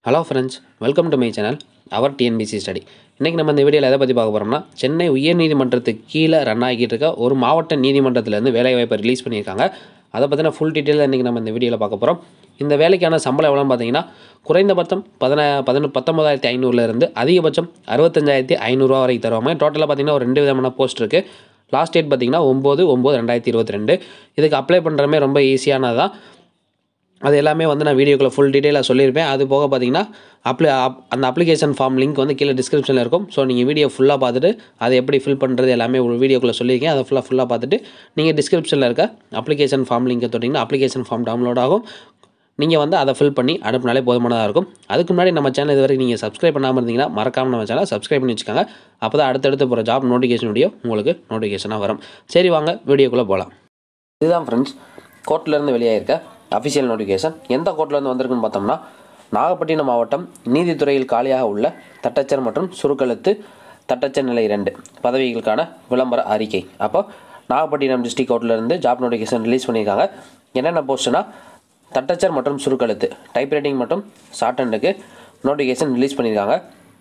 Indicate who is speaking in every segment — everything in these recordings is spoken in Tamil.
Speaker 1: hello friends welcome to my channel our TNPSC study இன்றைக்கி நம்ம இந்த வீடியோவில் எதை பற்றி பார்க்க போகிறோம்னா சென்னை உயர்நீதிமன்றத்துக்கு கீழே ரன் ஆகிட்டு இருக்க ஒரு மாவட்ட நீதிமன்றத்திலேருந்து வேலைவாய்ப்பை ரிலீஸ் பண்ணியிருக்காங்க அதை பற்றின ஃபுல் டீட்டெயில் இன்றைக்கி நம்ம இந்த வீடியோவில் பார்க்க போகிறோம் இந்த வேலைக்கான சம்பளம் எவ்வளோன்னு பார்த்தீங்கன்னா குறைந்தபட்சம் பதின பதினொ பத்தொம்பதாயிரத்தி ஐநூறுலேருந்து அதிகபட்சம் அறுபத்தஞ்சாயிரத்தி ஐநூறுரூவா வரைக்கும் தருவாங்க டோட்டலாக பார்த்தீங்கன்னா ஒரு ரெண்டு விதமான போஸ்ட் இருக்குது லாஸ்ட் டேட் பார்த்தீங்கன்னா ஒம்பது ஒம்பது ரெண்டாயிரத்தி இருபத்தி ரெண்டு இதுக்கு அப்ளை பண்ணுறமே ரொம்ப ஈஸியானது தான் அது எல்லாமே வந்து நான் வீடியோக்குள்ள ஃபுல் டீட்டெயிலாக சொல்லியிருப்பேன் அது போக பார்த்தீங்கன்னா அப்ளை அப் அந்த அப்ளிகேஷன் ஃபார்ம் லிங்க் வந்து கீழே டிஸ்கிரிப்ஷனில் இருக்கும் ஸோ நீங்கள் வீடியோ ஃபுல்லாக பார்த்துட்டு அதை எப்படி ஃபில் பண்ணுறது எல்லாமே ஒரு வீடியோக்குள்ளே சொல்லியிருக்கேன் அதை ஃபுல்லாக ஃபுல்லாக பார்த்துட்டு நீங்கள் டிஸ்கிரிப்ஷனில் இருக்க அப்ளிகேஷன் ஃபார்ம் லிங்கை தொட்டிங்கன்னா அப்ளிகேஷன் ஃபார்ம் டவுன்லோட் ஆகும் நீங்கள் வந்து அதை ஃபில் பண்ணி அனுப்புனாலே போதுமானதாக இருக்கும் அதுக்கு முன்னாடி நம்ம சேனல் இது வரைக்கும் நீங்கள் சப்ஸ்கிரைப் பண்ணாமல் இருந்தீங்கன்னா மறக்காமல் நம்ம சேனலை சப்ஸ்கிரைப் பண்ணி வச்சுக்கோங்க அப்போ தான் அடுத்தடுத்து போகிற ஜாப் நோட்டிஃபிகேஷன் வீடியோ உங்களுக்கு நோட்டிஃபிகேஷனாக வரும் சரி வாங்க வீடியோக்குள்ளே போகலாம் இதுதான் ஃப்ரெண்ட்ஸ் கோர்ட்லேருந்து வெளியாயிருக்க அஃபிஷியல் நோட்டிஃபிகேஷன் எந்த கோர்ட்லேருந்து வந்திருக்குன்னு பார்த்தோம்னா நாகப்பட்டினம் மாவட்டம் நீதித்துறையில் காலியாக உள்ள தட்டச்சர் மற்றும் சுருக்கெழுத்து தட்டச்சர் நிலை ரெண்டு பதவிகளுக்கான விளம்பர அறிக்கை அப்போ நாகப்பட்டினம் டிஸ்ட்ரிக் கோர்ட்லேருந்து ஜாப் நோட்டிஃபிகேஷன் ரிலீஸ் பண்ணியிருக்காங்க என்னென்ன போஸ்ட்னா தட்டச்சர் மற்றும் சுருக்கெழுத்து டைப்ரைட்டிங் மற்றும் ஷார்ட் ஹேண்டுக்கு நோட்டிஃபிகேஷன் ரிலீஸ் பண்ணியிருக்காங்க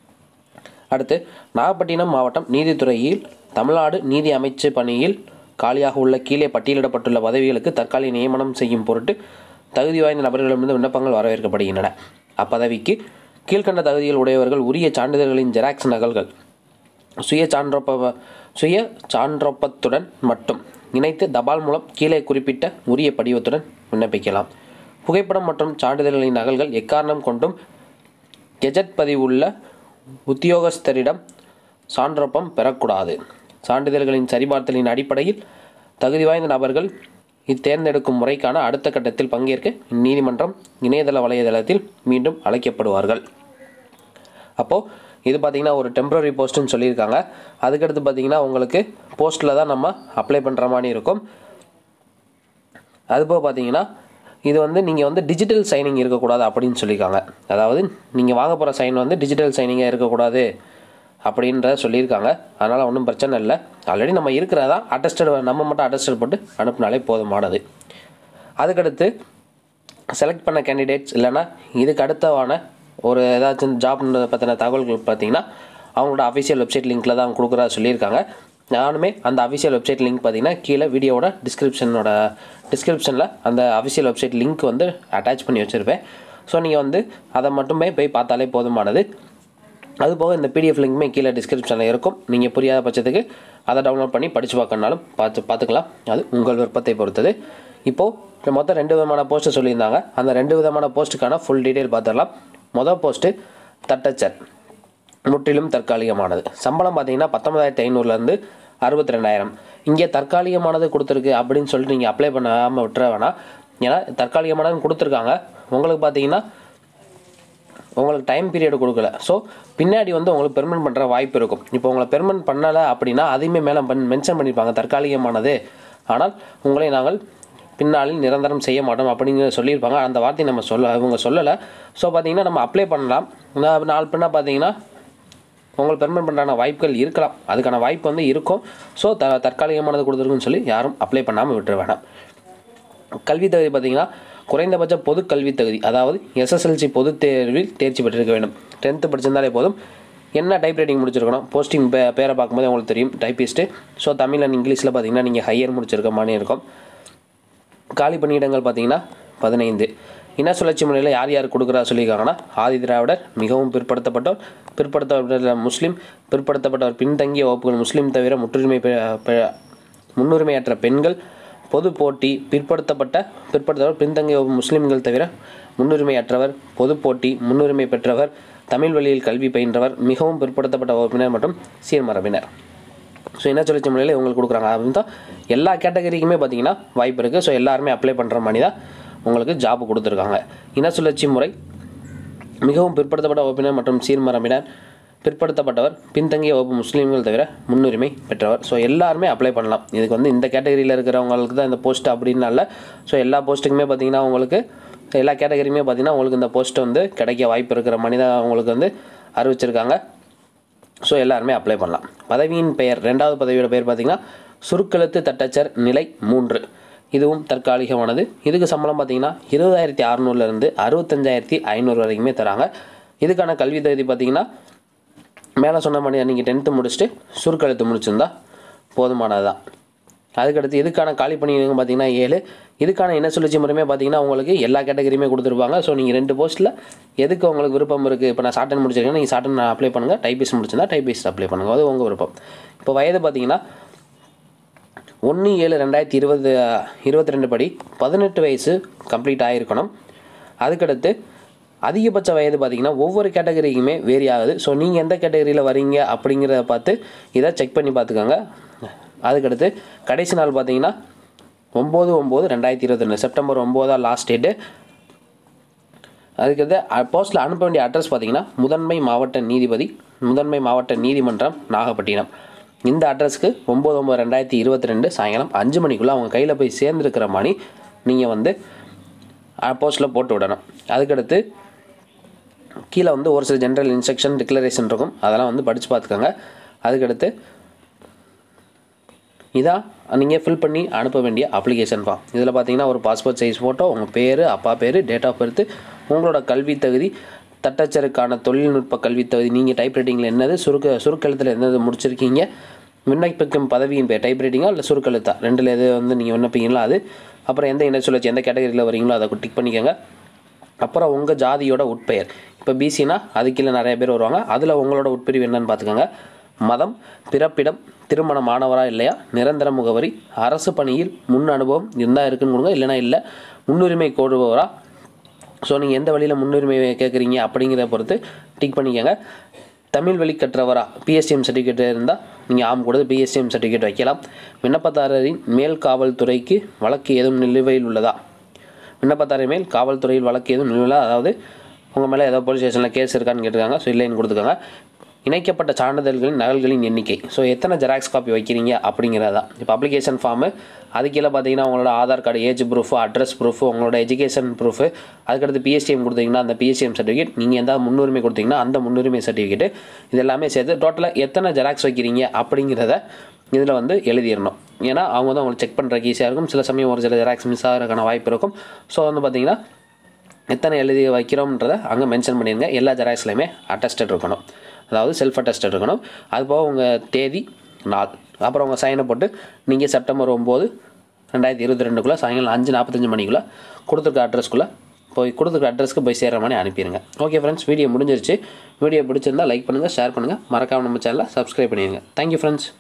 Speaker 1: அடுத்து நாகப்பட்டினம் மாவட்டம் நீதித்துறையில் தமிழ்நாடு நீதி அமைச்சு பணியில் காலியாக உள்ள கீழே பட்டியலிடப்பட்டுள்ள பதவிகளுக்கு தற்காலிக நியமனம் செய்யும் பொருட்டு தகுதி வாய்ந்த நபர்களிடமிருந்து விண்ணப்பங்கள் வரவேற்கப்படுகின்றன அப்பதவிக்கு கீழ்கண்ட தகுதிகள் உடையவர்கள் உரிய சான்றிதழ்களின் ஜெராக்ஸ் நகல்கள் சுய சான்றொப்ப சுய சான்றொப்பத்துடன் மட்டும் இணைத்து தபால் மூலம் கீழே குறிப்பிட்ட உரிய படிவத்துடன் விண்ணப்பிக்கலாம் புகைப்படம் மற்றும் சான்றிதழ்களின் நகல்கள் எக்காரணம் கொண்டும் கெஜெட் பதிவுள்ள உத்தியோகஸ்தரிடம் சான்றொப்பம் பெறக்கூடாது சான்றிதழ்களின் சரிபார்த்தலின் அடிப்படையில் தகுதி வாய்ந்த நபர்கள் இத்தேர்ந்தெடுக்கும் முறைக்கான அடுத்த கட்டத்தில் பங்கேற்க இந்நீதிமன்றம் இணையதள வலைதளத்தில் மீண்டும் அழைக்கப்படுவார்கள் அப்போது இது பார்த்திங்கன்னா ஒரு டெம்பரரி போஸ்ட்டுன்னு சொல்லியிருக்காங்க அதுக்கடுத்து பார்த்திங்கன்னா உங்களுக்கு போஸ்ட்டில் தான் நம்ம அப்ளை பண்ணுற மாதிரி இருக்கும் அதுபோக பார்த்தீங்கன்னா இது வந்து நீங்கள் வந்து டிஜிட்டல் சைனிங் இருக்கக்கூடாது அப்படின்னு சொல்லியிருக்காங்க அதாவது நீங்கள் வாங்க போகிற சைன் வந்து டிஜிட்டல் சைனிங்காக இருக்கக்கூடாது அப்படின்ற சொல்லியிருக்காங்க அதனால் ஒன்றும் பிரச்சனை இல்லை ஆல்ரெடி நம்ம இருக்கிறதா அட்டஸ்டட் நம்ம மட்டும் அட்டஸ்டட் போட்டு அனுப்புனாலே போதுமானது அதுக்கடுத்து செலக்ட் பண்ண கேண்டிடேட்ஸ் இல்லைன்னா இதுக்கு அடுத்தவான ஒரு ஏதாச்சும் ஜாப் பற்றின தகவல்கள் பார்த்தீங்கன்னா அவங்களோட அஃபிஷியல் வெப்சைட் லிங்க்கில் தான் கொடுக்குறதா சொல்லியிருக்காங்க நானுமே அந்த அஃபிஷியல் வெப்சைட் லிங்க் பார்த்தீங்கன்னா கீழே வீடியோவோட டிஸ்கிரிப்ஷனோட டிஸ்கிரிப்ஷனில் அந்த அஃபிஷியல் வெப்சைட் லிங்க் வந்து அட்டாச் பண்ணி வச்சுருப்பேன் ஸோ நீங்கள் வந்து அதை மட்டுமே போய் பார்த்தாலே போதுமானது அதுபோக இந்த பிடிஎஃப் லிங்க்குமே கீழே டிஸ்கிரிப்ஷனில் இருக்கும் நீங்கள் புரியாத பட்சத்துக்கு அதை டவுன்லோட் பண்ணி படித்து பார்க்கணுனாலும் பார்த்து பார்த்துக்கலாம் அது உங்கள் விருப்பத்தை பொறுத்தது இப்போது மொத்தம் ரெண்டு விதமான போஸ்ட்டு சொல்லியிருந்தாங்க அந்த ரெண்டு விதமான போஸ்ட்டுக்கான ஃபுல் டீட்டெயில் பார்த்துடலாம் மொதல் போஸ்ட்டு தட்டச்சர் முற்றிலும் தற்காலிகமானது சம்பளம் பார்த்தீங்கன்னா பத்தொன்பதாயிரத்தி ஐநூறுலேருந்து அறுபத்தி ரெண்டாயிரம் இங்கே தற்காலிகமானது கொடுத்துருக்கு அப்படின்னு சொல்லிட்டு நீங்கள் அப்ளை பண்ணாமல் விட்டுற வேணாம் ஏன்னா தற்காலிகமானதுன்னு கொடுத்துருக்காங்க உங்களுக்கு பார்த்தீங்கன்னா உங்களுக்கு டைம் பீரியட் கொடுக்கல ஸோ பின்னாடி வந்து உங்களுக்கு பெர்மனெண்ட் பண்ணுற வாய்ப்பு இருக்கும் இப்போ உங்களை பெர்மனெண்ட் பண்ணலை அப்படின்னா அதையுமே மேலே பண் மென்ஷன் பண்ணியிருப்பாங்க தற்காலிகமானது ஆனால் உங்களை நாங்கள் பின்னாளில் நிரந்தரம் செய்ய மாட்டோம் அப்படிங்கிற சொல்லியிருப்பாங்க அந்த வார்த்தையை நம்ம சொல்ல இவங்க சொல்லலை ஸோ பார்த்தீங்கன்னா நம்ம அப்ளை பண்ணலாம் நான் நாலு பின்னா பார்த்தீங்கன்னா உங்களுக்கு பெர்மனெண்ட் பண்ணுறான வாய்ப்புகள் இருக்கலாம் அதுக்கான வாய்ப்பு வந்து இருக்கும் ஸோ த தற்காலிகமானது கொடுத்துருக்குன்னு சொல்லி யாரும் அப்ளை பண்ணாமல் விட்டுற வேணாம் கல்வி தகுதி பார்த்தீங்கன்னா குறைந்தபட்ச பொது கல்வி தகுதி அதாவது எஸ்எஸ்எல்சி பொது தேர்வில் தேர்ச்சி பெற்றிருக்க வேண்டும் டென்த்து படிச்சிருந்தாலே போதும் என்ன டைப் ரைட்டிங் முடிச்சிருக்கணும் போஸ்டிங் பே பேரை பார்க்கும்போது உங்களுக்கு தெரியும் டைப்பிஸ்ட்டு ஸோ தமிழ் அண்ட் இங்கிலீஷில் பார்த்தீங்கன்னா நீங்கள் ஹையர் முடிச்சிருக்க மாதிரி இருக்கும் காலி பணியிடங்கள் பார்த்தீங்கன்னா பதினைந்து இன சுழற்சி முறையில் யார் யார் கொடுக்குறா சொல்லியிருக்காங்கன்னா ஆதி திராவிடர் மிகவும் பிற்படுத்தப்பட்டோர் பிற்படுத்தப்பட்ட முஸ்லீம் பிற்படுத்தப்பட்டவர் பின்தங்கிய வகுப்புகள் முஸ்லீம் தவிர முற்றுரிமை முன்னுரிமையற்ற பெண்கள் பொது போட்டி பிற்படுத்தப்பட்ட பிற்படுத்தவர் பின்தங்கிய முஸ்லீம்கள் தவிர முன்னுரிமையற்றவர் பொது போட்டி முன்னுரிமை பெற்றவர் தமிழ் வழியில் கல்வி பயின்றவர் மிகவும் பிற்படுத்தப்பட்ட வகுப்பினர் மற்றும் சீர்மரபினர் ஸோ என்ன சுழற்சி முறையில் இவங்களுக்கு கொடுக்குறாங்க அப்படின்னு தான் எல்லா கேட்டகரிக்குமே பார்த்தீங்கன்னா வாய்ப்பு இருக்குது ஸோ எல்லாருமே அப்ளை பண்ணுற மாதிரி தான் உங்களுக்கு ஜாப் கொடுத்துருக்காங்க இன சுழற்சி முறை மிகவும் பிற்படுத்தப்பட்ட வகுப்பினர் மற்றும் சீர்மரபினர் பிற்படுத்தப்பட்டவர் பின்தங்கிய வகுப்பு முஸ்லீம்கள் தவிர முன்னுரிமை பெற்றவர் ஸோ எல்லாருமே அப்ளை பண்ணலாம் இதுக்கு வந்து இந்த கேட்டகரியில் இருக்கிறவங்களுக்கு தான் இந்த போஸ்ட் அப்படின்னால ஸோ எல்லா போஸ்ட்டுக்குமே பார்த்தீங்கன்னா உங்களுக்கு எல்லா கேட்டகரியுமே பார்த்தீங்கன்னா உங்களுக்கு இந்த போஸ்ட் வந்து கிடைக்க வாய்ப்பு இருக்கிற மனித உங்களுக்கு வந்து அறிவிச்சிருக்காங்க ஸோ எல்லாருமே அப்ளை பண்ணலாம் பதவியின் பெயர் ரெண்டாவது பதவியோட பெயர் பார்த்தீங்கன்னா சுருக்கெழுத்து தட்டச்சர் நிலை மூன்று இதுவும் தற்காலிகமானது இதுக்கு சம்பளம் பார்த்தீங்கன்னா இருபதாயிரத்தி அறநூறுலேருந்து அறுபத்தஞ்சாயிரத்தி ஐநூறு வரைக்குமே தராங்க இதுக்கான கல்வி தகுதி பார்த்தீங்கன்னா மேலே சொன்ன மாதிரி நீங்கள் டென்த்து முடிச்சுட்டு சுருக்கெழுத்து முடிச்சிருந்தா போதுமானது தான் அதுக்கடுத்து இதுக்கான காலி பணியிடங்க பார்த்தீங்கன்னா ஏழு இதுக்கான என்ன சுழற்சி முறையுமே பார்த்தீங்கன்னா உங்களுக்கு எல்லா கேட்டகரியுமே கொடுத்துருப்பாங்க ஸோ நீங்கள் ரெண்டு போஸ்ட்டில் எதுக்கு உங்களுக்கு விருப்பம் இருக்குது இப்போ நான் ஷார்டன் முடிச்சிருக்கேன் நீங்கள் ஷார்டன் அப்ளை பண்ணுங்கள் டைபிஸ்ட் முடிச்சிருந்தா டைபிஸ்ட் அப்ளை பண்ணுங்கள் அது உங்கள் விருப்பம் இப்போ வயது பார்த்தீங்கன்னா ஒன்று ஏழு ரெண்டாயிரத்தி இருபது இருபத்தி ரெண்டு படி பதினெட்டு வயசு கம்ப்ளீட் ஆகிருக்கணும் அதுக்கடுத்து அதிகபட்ச வயது பார்த்தீங்கன்னா ஒவ்வொரு கேட்டகரிக்குமே வேரி ஆகுது ஸோ நீங்கள் எந்த கேட்டகரியில் வரீங்க அப்படிங்கிறத பார்த்து இதை செக் பண்ணி பார்த்துக்கோங்க அதுக்கடுத்து கடைசி நாள் பார்த்தீங்கன்னா ஒம்பது ஒம்பது ரெண்டாயிரத்தி இருபத்தி ரெண்டு செப்டம்பர் ஒம்போதா லாஸ்ட் டேட்டு அதுக்கடுத்து போஸ்ட்டில் அனுப்ப வேண்டிய அட்ரஸ் பார்த்தீங்கன்னா முதன்மை மாவட்ட நீதிபதி முதன்மை மாவட்ட நீதிமன்றம் நாகப்பட்டினம் இந்த அட்ரஸ்க்கு ஒம்பது ஒம்பது ரெண்டாயிரத்தி இருபத்தி ரெண்டு சாயங்காலம் அஞ்சு மணிக்குள்ளே அவங்க கையில் போய் சேர்ந்துருக்கிற மாதிரி நீங்கள் வந்து போஸ்ட்டில் போட்டு விடணும் அதுக்கடுத்து கீழே வந்து ஒரு சில ஜென்ரல் இன்ஸ்ட்ரக்ஷன் டிக்ளரேஷன் இருக்கும் அதெல்லாம் வந்து படித்து பார்த்துக்கோங்க அதுக்கடுத்து இதான் நீங்கள் ஃபில் பண்ணி அனுப்ப வேண்டிய அப்ளிகேஷன் ஃபார்ம் இதில் பார்த்தீங்கன்னா ஒரு பாஸ்போர்ட் சைஸ் ஃபோட்டோ உங்கள் பேர் அப்பா பேர் டேட் ஆஃப் பர்த் உங்களோட கல்வி தகுதி தட்டச்சருக்கான தொழில்நுட்ப கல்வி தகுதி நீங்கள் டைப் ரைட்டிங்கில் என்னது சுருக்க சுருக்கெழுத்தில் என்னது முடிச்சிருக்கீங்க விண்ணப்பிக்கும் பதவியின் பேர் டைப் ரைட்டிங்கா இல்லை சுருக்கெழுத்தா ரெண்டில் எது வந்து நீங்கள் விண்ணப்பிங்களோ அது அப்புறம் எந்த இன சுழற்சி எந்த கேட்டகரியில் வரீங்களோ அதை டிக் பண்ணிக்கோங்க அப்புறம் உங்கள் ஜாதியோட உட்பெயர் இப்போ பிசினா அது கீழே நிறைய பேர் வருவாங்க அதில் உங்களோட உட்பிரிவு என்னன்னு பார்த்துக்கோங்க மதம் பிறப்பிடம் திருமண மாணவரா இல்லையா நிரந்தர முகவரி அரசு பணியில் முன் அனுபவம் இருந்தால் இருக்குன்னு கொடுங்க இல்லைனா இல்லை முன்னுரிமை கோருபவரா ஸோ நீங்கள் எந்த வழியில் முன்னுரிமை கேட்குறீங்க அப்படிங்கிறத பொறுத்து டிக் பண்ணிக்கோங்க தமிழ் வழி கற்றவரா பிஎஸ்டிஎம் சர்டிஃபிகேட் இருந்தால் நீங்கள் ஆம் கொடுத்து பிஎஸ்டிஎம் சர்டிஃபிகேட் வைக்கலாம் விண்ணப்பதாரரின் மேல் காவல்துறைக்கு வழக்கு எதுவும் நிலுவையில் உள்ளதா விண்ணப்பதாரர் மேல் காவல்துறையில் வழக்கு எதுவும் நிலுவையில் அதாவது உங்கள் மேலே ஏதோ போலீஸ் ஸ்டேஷனில் கேஸ் இருக்கான்னு கேட்டிருக்காங்க ஸோ இல்லைன்னு கொடுத்துக்கோங்க இணைக்கப்பட்ட சான்றிதழ்களின் நகல்களின் எண்ணிக்கை ஸோ எத்தனை ஜெராக்ஸ் காப்பி வைக்கிறீங்க அப்படிங்கிறதா இப்போ அப்ளிகேஷன் ஃபார்மு அது கீழே பார்த்தீங்கன்னா உங்களோட Aadhaar card age proof address proof உங்களோட எஜுகேஷன் ப்ரூஃபு அதுக்கடுத்து பிஎஸ்டிஎம் கொடுத்தீங்கன்னா அந்த பிஎஸ்டிஎம் சர்டிஃபிகேட் நீங்கள் எந்த முன்னுரிமை கொடுத்தீங்கன்னா அந்த முன்னுரிமை சர்டிஃபிகேட் இது எல்லாமே சேர்த்து டோட்டலாக எத்தனை ஜெராக்ஸ் வைக்கிறீங்க அப்படிங்கிறத இதில் வந்து எழுதிடணும் ஏன்னா அவங்க வந்து அவங்களுக்கு செக் பண்ணுறதுக்கு ஈஸியாக இருக்கும் சில சமயம் ஒரு சில ஜெராக்ஸ் மிஸ் ஆகிறதுக்கான வாய்ப்பு இருக்கும் ஸோ வந்து பார்த்தீங்கன்னா எத்தனை எழுதி வைக்கிறோம்ன்றதை அங்கே மென்ஷன் பண்ணிடுங்க எல்லா ஜெராக்ஸ்லையுமே அட்டஸ்டட் இருக்கணும் அதாவது செல்ஃப் அட்டஸ்டட் இருக்கணும் அது போக உங்கள் தேதி நாள் அப்புறம் உங்கள் சைனை போட்டு நீங்கள் செப்டம்பர் ஒம்பது ரெண்டாயிரத்தி இருபத்தி ரெண்டுக்குள்ளே சாயங்காலம் அஞ்சு நாற்பத்தஞ்சு மணிக்குள்ளே கொடுத்துருக்க அட்ரஸ்க்குள்ளே போய் கொடுத்துருக்க அட்ரஸ்க்கு போய் சேர்கிற மாதிரி அனுப்பிடுங்க ஓகே ஃப்ரெண்ட்ஸ் வீடியோ முடிஞ்சிருச்சு வீடியோ பிடிச்சிருந்தா லைக் பண்ணுங்கள் ஷேர் பண்ணுங்கள் மறக்காம நம்ம சேனலை சப்ஸ்கிரைப் பண்ணிடுங்க தேங்க்யூ ஃப்ரெண்ட்ஸ்